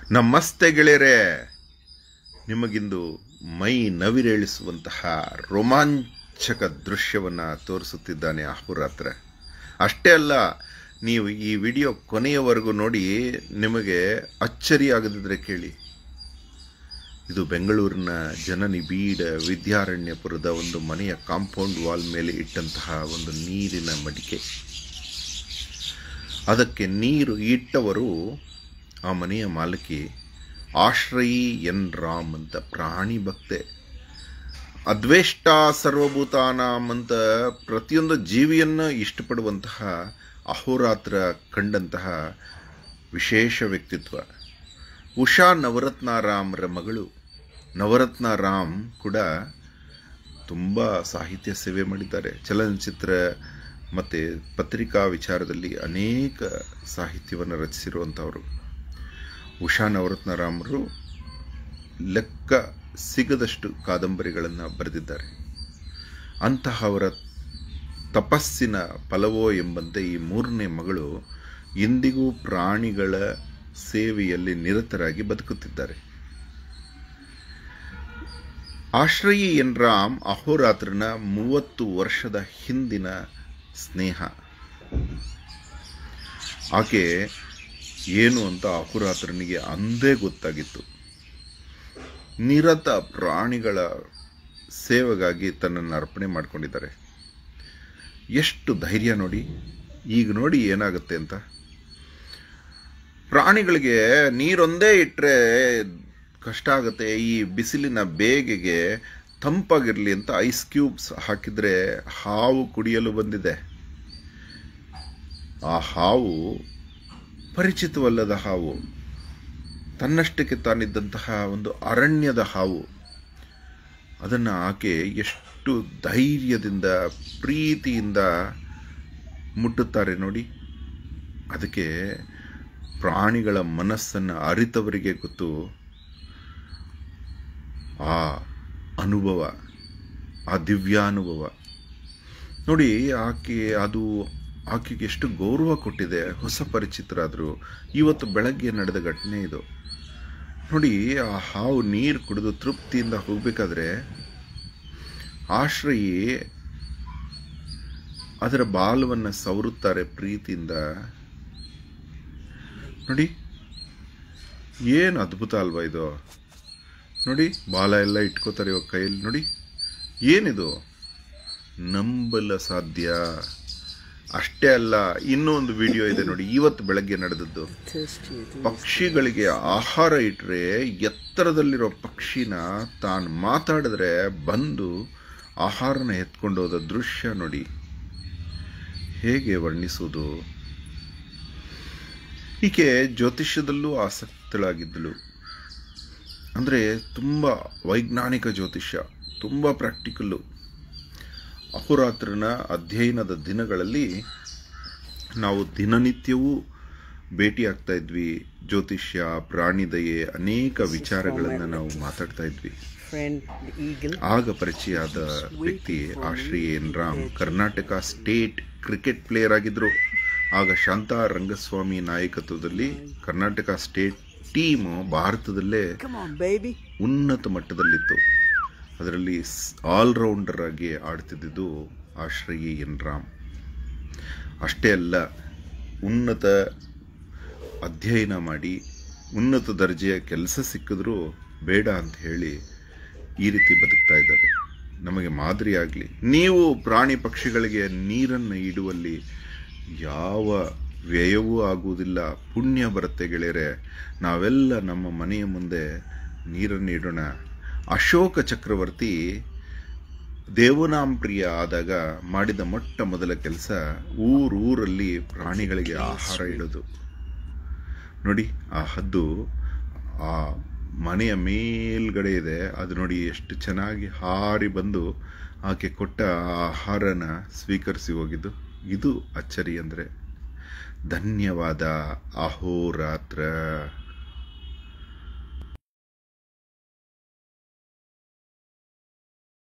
ನಮಸ್ತೆ ಗೆಳೆಯರೆ ನಿಮಗಿಂದು ಮೈ ನವಿರೇಳಿಸುವಂತಹ ರೋಮಾಂಚಕ ದೃಶ್ಯವನ್ನು ತೋರಿಸುತ್ತಿದ್ದಾನೆ ಅಹೋರಾತ್ರ ಅಷ್ಟೇ ಅಲ್ಲ ನೀವು ಈ ವಿಡಿಯೋ ಕೊನೆಯವರೆಗೂ ನೋಡಿ ನಿಮಗೆ ಅಚ್ಚರಿಯಾಗದಿದ್ದರೆ ಕೇಳಿ ಇದು ಬೆಂಗಳೂರಿನ ಜನನಿಬಿಡ ವಿದ್ಯಾರಣ್ಯಪುರದ ಒಂದು ಮನೆಯ ಕಾಂಪೌಂಡ್ ವಾಲ್ ಮೇಲೆ ಇಟ್ಟಂತಹ ಒಂದು ನೀರಿನ ಮಡಿಕೆ ಅದಕ್ಕೆ ನೀರು ಇಟ್ಟವರು ಆ ಮನೆಯ ಮಾಲಕಿ ಆಶ್ರಯಿ ಎನ್ ರಾಮ್ ಅಂತ ಪ್ರಾಣಿ ಭಕ್ತೆ ಅದ್ವೇಷ್ಟ ಸರ್ವಭೂತಾನಾಂ ಅಂತ ಪ್ರತಿಯೊಂದು ಜೀವಿಯನ್ನು ಇಷ್ಟಪಡುವಂತಹ ಅಹೋರಾತ್ರ ಕಂಡಂತಹ ವಿಶೇಷ ವ್ಯಕ್ತಿತ್ವ ಉಷಾ ನವರತ್ನಾರಾಮ್ರ ಮಗಳು ನವರತ್ನಾರಾಮ್ ಕೂಡ ತುಂಬ ಸಾಹಿತ್ಯ ಸೇವೆ ಮಾಡಿದ್ದಾರೆ ಚಲನಚಿತ್ರ ಮತ್ತು ಪತ್ರಿಕಾ ವಿಚಾರದಲ್ಲಿ ಅನೇಕ ಸಾಹಿತ್ಯವನ್ನು ರಚಿಸಿರುವಂಥವರು ಉಷಾ ನವರತ್ನರಾಮರು ಲೆಕ್ಕ ಸಿಗದಷ್ಟು ಕಾದಂಬರಿಗಳನ್ನು ಬರೆದಿದ್ದಾರೆ ಅಂತಹವರ ತಪಸ್ಸಿನ ಫಲವೋ ಎಂಬಂತೆ ಈ ಮೂರನೇ ಮಗಳು ಇಂದಿಗೂ ಪ್ರಾಣಿಗಳ ಸೇವೆಯಲ್ಲಿ ನಿರತರಾಗಿ ಬದುಕುತ್ತಿದ್ದಾರೆ ಆಶ್ರಯಿ ಎನ್ ರಾಮ್ ಅಹೋರಾತ್ರನ ಮೂವತ್ತು ವರ್ಷದ ಹಿಂದಿನ ಸ್ನೇಹ ಆಕೆ ಏನು ಅಂತ ಅಹೋರಾತ್ರನಿಗೆ ಅಂದೇ ಗೊತ್ತಾಗಿತ್ತು ನಿರತ ಪ್ರಾಣಿಗಳ ಸೇವೆಗಾಗಿ ತನ್ನನ್ನು ಅರ್ಪಣೆ ಮಾಡ್ಕೊಂಡಿದ್ದಾರೆ ಎಷ್ಟು ಧೈರ್ಯ ನೋಡಿ ಈಗ ನೋಡಿ ಏನಾಗುತ್ತೆ ಅಂತ ಪ್ರಾಣಿಗಳಿಗೆ ನೀರೊಂದೇ ಇಟ್ಟರೆ ಕಷ್ಟ ಆಗುತ್ತೆ ಈ ಬಿಸಿಲಿನ ಬೇಗೆಗೆ ತಂಪಾಗಿರಲಿ ಅಂತ ಐಸ್ ಕ್ಯೂಬ್ಸ್ ಹಾಕಿದರೆ ಹಾವು ಕುಡಿಯಲು ಬಂದಿದೆ ಆ ಹಾವು ಪರಿಚಿತವಲ್ಲದ ಹಾವು ತನ್ನಷ್ಟಕ್ಕೆ ತಾನಿದ್ದಂತಹ ಒಂದು ಅರಣ್ಯದ ಹಾವು ಅದನ್ನು ಆಕೆ ಎಷ್ಟು ಧೈರ್ಯದಿಂದ ಪ್ರೀತಿಯಿಂದ ಮುಟ್ಟುತ್ತಾರೆ ನೋಡಿ ಅದಕ್ಕೆ ಪ್ರಾಣಿಗಳ ಮನಸ್ಸನ್ನು ಅರಿತವರಿಗೆ ಗೊತ್ತು ಆ ಅನುಭವ ಆ ದಿವ್ಯಾನುಭವ ನೋಡಿ ಆಕೆ ಅದು ಆಕೆಗೆ ಎಷ್ಟು ಗೌರವ ಕೊಟ್ಟಿದೆ ಹೊಸ ಪರಿಚಿತರಾದರು ಇವತ್ತು ಬೆಳಗ್ಗೆ ನಡೆದ ಘಟನೆ ಇದು ನೋಡಿ ಆ ಹಾವು ನೀರು ಕುಡಿದು ತೃಪ್ತಿಯಿಂದ ಹೋಗಬೇಕಾದ್ರೆ ಆಶ್ರಯಿ ಅದರ ಬಾಲವನ್ನು ಸವರುತ್ತಾರೆ ಪ್ರೀತಿಯಿಂದ ನೋಡಿ ಏನು ಅದ್ಭುತ ಅಲ್ವಾ ಇದು ನೋಡಿ ಬಾಲ ಎಲ್ಲ ಇಟ್ಕೋತಾರೆ ಇವಾಗ ಕೈಯಲ್ಲಿ ನೋಡಿ ಏನಿದು ನಂಬಲ ಸಾಧ್ಯ ಅಷ್ಟೇ ಅಲ್ಲ ಇನ್ನೂ ಒಂದು ವಿಡಿಯೋ ಇದೆ ನೋಡಿ ಇವತ್ತು ಬೆಳಗ್ಗೆ ನಡೆದದ್ದು ಪಕ್ಷಿಗಳಿಗೆ ಆಹಾರ ಇಟ್ಟರೆ ಎತ್ತರದಲ್ಲಿರೋ ಪಕ್ಷಿನ ತಾನು ಮಾತಾಡಿದ್ರೆ ಬಂದು ಆಹಾರನ ಎತ್ಕೊಂಡು ಹೋದ ದೃಶ್ಯ ನೋಡಿ ಹೇಗೆ ವರ್ಣಿಸುವುದು ಈಕೆ ಜ್ಯೋತಿಷ್ಯದಲ್ಲೂ ಆಸಕ್ತಳಾಗಿದ್ದಳು ಅಂದರೆ ತುಂಬ ವೈಜ್ಞಾನಿಕ ಜ್ಯೋತಿಷ್ಯ ತುಂಬ ಪ್ರಾಕ್ಟಿಕಲ್ಲು ಅಹೋರಾತ್ರನ ಅಧ್ಯಯನದ ದಿನಗಳಲ್ಲಿ ನಾವು ದಿನನಿತ್ಯವೂ ಭೇಟಿಯಾಗ್ತಾ ಇದ್ವಿ ಜ್ಯೋತಿಷ್ಯ ಪ್ರಾಣಿದಯೆ ಅನೇಕ ವಿಚಾರಗಳನ್ನು ನಾವು ಮಾತಾಡ್ತಾ ಇದ್ವಿ friend the eagle. ಆಗ ಪರಿಚಯ ಆದ ವ್ಯಕ್ತಿ ಆಶ್ರಯ N Ram Karnataka state cricket player ಆಗಿದ್ದರು ಆಗ ಶಾಂತಾ ರಂಗಸ್ವಾಮಿ ನಾಯಕತ್ವದಲ್ಲಿ ಕರ್ನಾಟಕ ಸ್ಟೇಟ್ ಟೀಮು ಭಾರತದಲ್ಲೇ Come on, baby. ಉನ್ನತ ಮಟ್ಟದಲ್ಲಿತ್ತು ಅದರಲ್ಲಿ ಆಲ್ರೌಂಡರ್ ಆಗಿ ಆಡ್ತಿದ್ದಿದ್ದು ಆಶ್ರಯಿ ಎನ್ ರಾಮ್ ಅಷ್ಟೇ ಅಲ್ಲ ಉನ್ನತ ಅಧ್ಯಯನ ಮಾಡಿ ಉನ್ನತ ದರ್ಜೆಯ ಕೆಲಸ ಸಿಕ್ಕಿದ್ರೂ ಬೇಡ ಅಂತ ಹೇಳಿ ಈ ರೀತಿ ಬದುಕ್ತಾ ಇದ್ದಾರೆ ನಮಗೆ ಮಾದರಿ ಆಗಲಿ ನೀವು ಪ್ರಾಣಿ ಪಕ್ಷಿಗಳಿಗೆ ನೀರನ್ನು ಇಡುವಲ್ಲಿ ಯಾವ ವ್ಯಯವೂ ಆಗುವುದಿಲ್ಲ ಪುಣ್ಯ ಬರುತ್ತೆ ಗೆಳೆಯರೆ ನಾವೆಲ್ಲ ನಮ್ಮ ಮನೆಯ ಮುಂದೆ ನೀರನ್ನು ಇಡೋಣ ಅಶೋಕ ಚಕ್ರವರ್ತಿ ದೇವನಾಂಪ್ರಿಯ ಆದಾಗ ಮಾಡಿದ ಮೊಟ್ಟ ಮೊದಲ ಕೆಲಸ ಊರೂರಲ್ಲಿ ಪ್ರಾಣಿಗಳಿಗೆ ಆಹಾರ ಇಡೋದು ನೋಡಿ ಆ ಹದ್ದು ಆ ಮನೆಯ ಮೇಲ್ಗಡೆ ಇದೆ ಅದು ನೋಡಿ ಎಷ್ಟು ಚೆನ್ನಾಗಿ ಹಾರಿ ಬಂದು ಆಕೆ ಕೊಟ್ಟ ಆ ಆಹಾರನ ಸ್ವೀಕರಿಸಿ ಹೋಗಿದ್ದು ಇದು ಅಚ್ಚರಿ ಅಂದರೆ ಧನ್ಯವಾದ ಅಹೋರಾತ್ರ